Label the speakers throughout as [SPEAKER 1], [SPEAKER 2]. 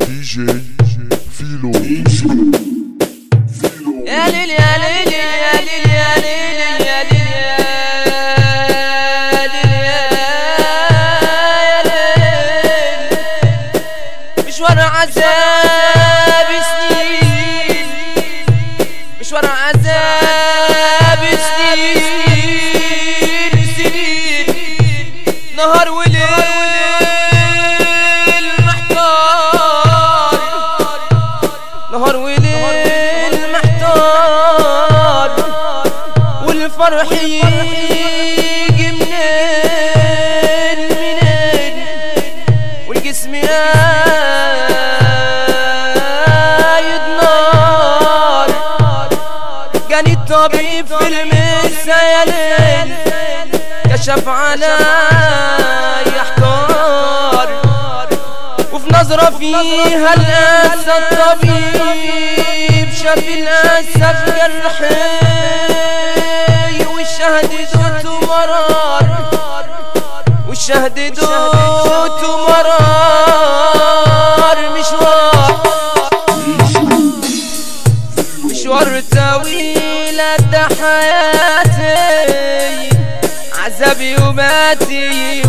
[SPEAKER 1] دي جي فيلو
[SPEAKER 2] يا ليل يا ليل يا ليل يا ليل يا ليل يا ليل يا ليل مشوار عذاب سنين مشوار عذاب سنين سنين نهار وليل محتار نهار وليل محتار والفرح يجي منين منين والجسم قايد نار جاني الطبيب في المسيلين كشف علي احتار وفي نظرة فيها الأسى الطبيب شاف الأسى في جرحي والشهد دوت مرار والشهد دوت مرار مشوار مشوار طويل قد حياتي عذابي وماتي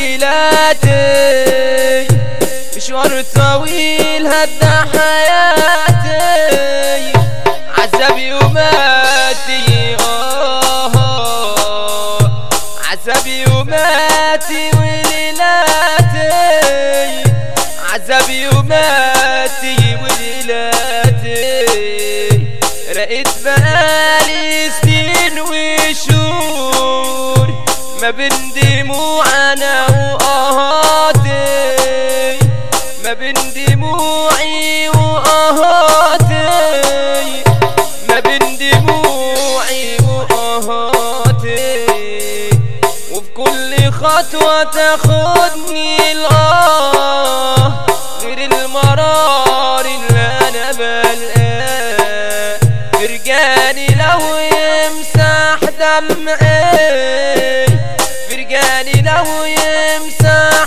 [SPEAKER 2] وليلاتي مشوار طويل هدى حياتي عذابي وماتي آه عذابي وماتي وليلاتي عذابي وماتي وليلاتي رقيت بقالي سنين وشهور ما بين دموعنا وآهاتي ما بين دموعي وآهاتي ما بين دموعي وآهاتي وفي كل خطوة تاخدني الآه غير المرار اللي أنا بلقاه فرجاني لو يمسح دمعي فرجاني لو يمسح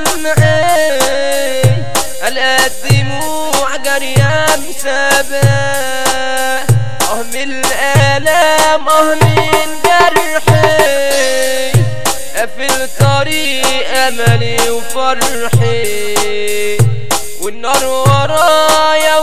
[SPEAKER 2] دمعي ألقى الدموع جارية مسابة اه من الآلام اه من جرحي قفل طريق أملي وفرحي والنار ورايا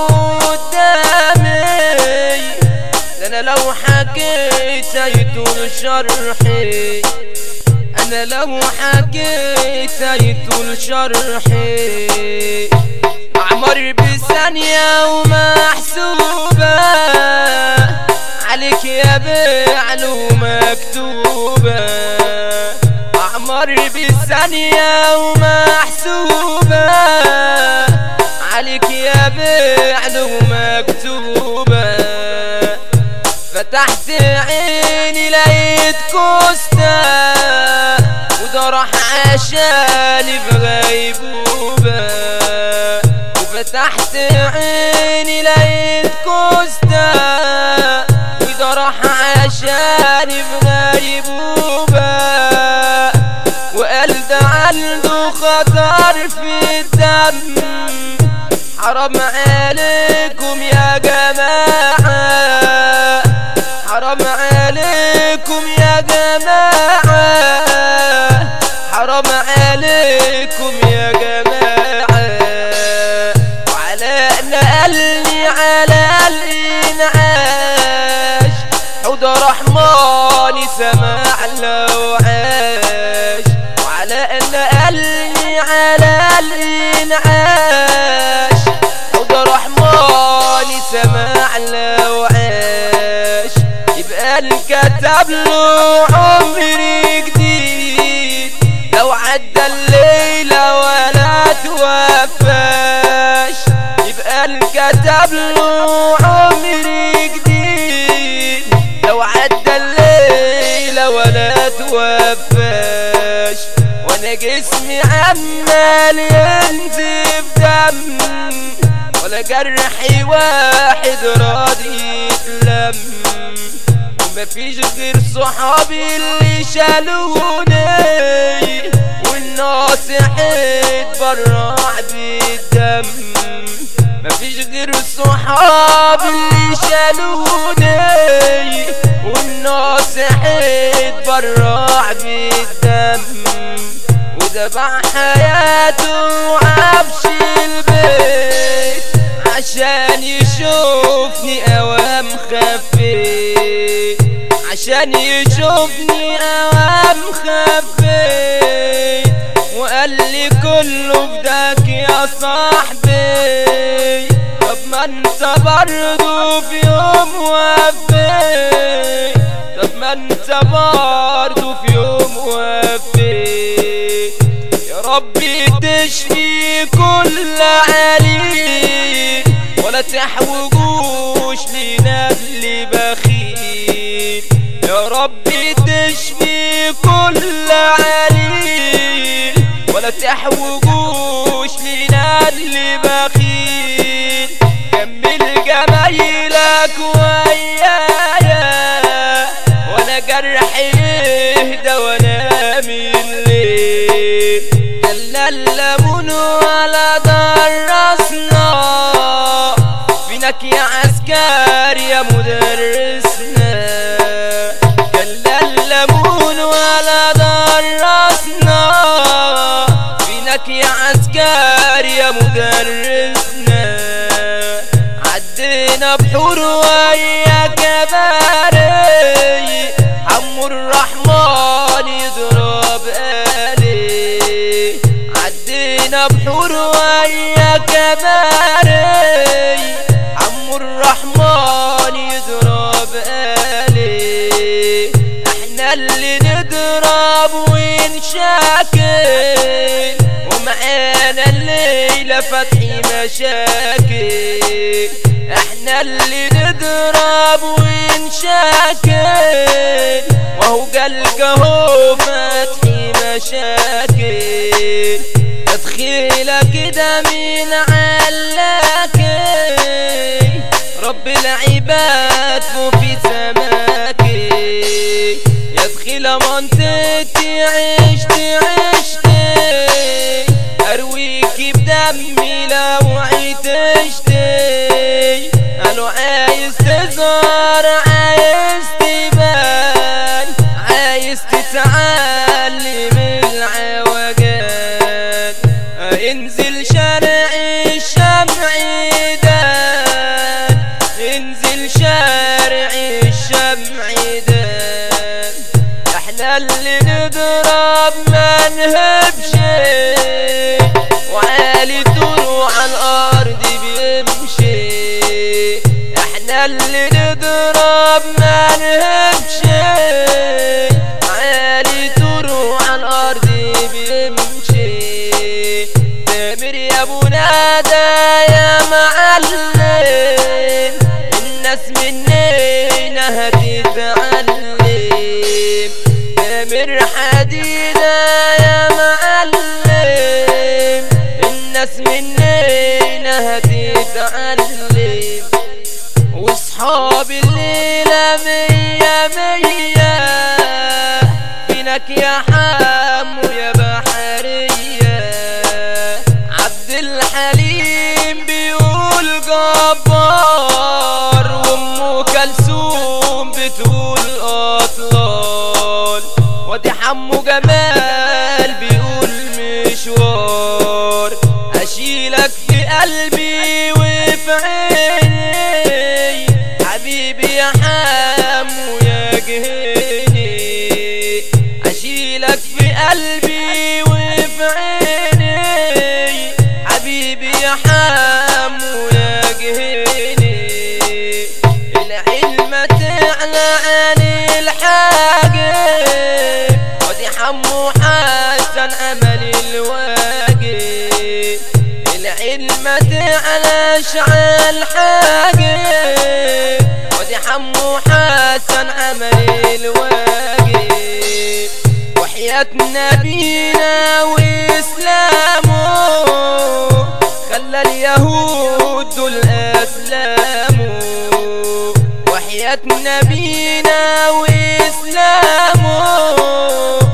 [SPEAKER 2] وقدامي ده أنا لو حكيت هيطول شرحي أنا لو حكيت هيطول شرحي أعمر بثانية ومحسوبة عليك يا بعلو مكتوبة أعمر بثانية ومحسوبة عليك يا بعلو مكتوبة فتحت عيني لقيت كوستا وده راح عشاني في غيبوبة وفتحت عيني لقيت كوستا وده راح عشاني في غيبوبة وقال ده عنده خطر في الدم حرام عليكم يا جماعة حرام عليكم يا جماعة حرام عليكم يا جماعة وعلى نقلني على الإنعاش حوض رحماني سمع لو عاش وعلى نقلني على الإنعاش حوض رحماني سمع لو عاش يبقى انكتب له عمري جديد لو عدى الليلة ولا توفاش يبقى انكتب له عمري جديد لو عدى الليلة ولا توفاش وانا جسمي عمال ينزف دم ولا جرحي واحد راضي يتلم ومفيش غير صحابي اللي شالوني والناصح اتبرع بالدم كتير صحاب اللي شالوني والناس اتبرع بالدم وذبح حياته وعفش البيت عشان يشوفني اوام خفيت عشان يشوفني اوام خفيت وقال لي كله بداك يا صاحبي طب ما انت برضو في يوم وفيت طب ما انت برضو في يوم وفيت يا ربي تشفي كل عليل ولا تحوجوش لنا اللي بخيل يا ربي تشفي كل عليل ولا تحوجوش لنا اللي بخيل كمل جمايلك ويايا وانا جرحي يهدى وانام الليل كلا الليمون ولا درسنا فينك يا عسكر يا مدرسنا كلا الليمون ولا درسنا فينك يا عسكر يا مدرسنا عدينا بحور ويا كباري عمو الرحمن يضرب آلي عدينا بحور ويا كباري عمو الرحمن يضرب آلي احنا اللي نضرب ونشاكل ومعانا الليلة فتحي مشاكل احنا اللي نضرب ونشاكل وهو قلقه فتحي مشاكل تدخيلة كده من علاكي رب العباد وفي سماكي يدخل منطقتي عشت عشتي ارويكي بدمي لو عيتشتي قالوا عايز تظهر عايز تبان عايز تتعلم العوجان انزل شارع الشمع دان انزل شارع الشمع دان احنا اللي نضرب ما نهبش وعالي طلوع على الارض بيمشي احنا اللي نضرب ما نهبش عالي طلوع على الارض بيمشي تامر يا ابو نادى يا معلم الناس مننا هتتعلم تامر حديدة يا معلم الناس مننا هتتعلم واصحاب الليلة مية مية فينك يا حام يا بحرية عبد الحليم بيقول جبار وام كلثوم بتقول اطلال وادي حمو جمال بيقول مشوار اشيلك في قلبي وفي عيني حبيبي يا حمو يا جهيني اشيلك في قلبي وفي عيني حبيبي يا حمو يا جهيني العلم تعلى عن الحاجب ودي حمو حسن امل الواجب العلم تعلى شعل حاجب ودي حمو حسن امل الواجب وحياة نبينا وإسلامه خلى اليهود دول أسلاموا وحياة نبينا وإسلامه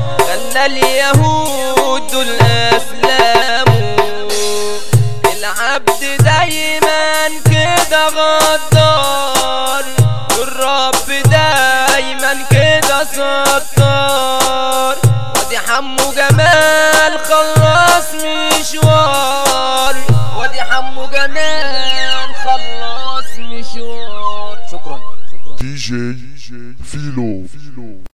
[SPEAKER 2] خلى اليهود دول أسلاموا العبد دايما كده غدار والرب دايما كده ستار ودي حمو جمال خلص مشوار ودي حمو جمال خلص مشوار شكرا
[SPEAKER 1] دي جي فيلو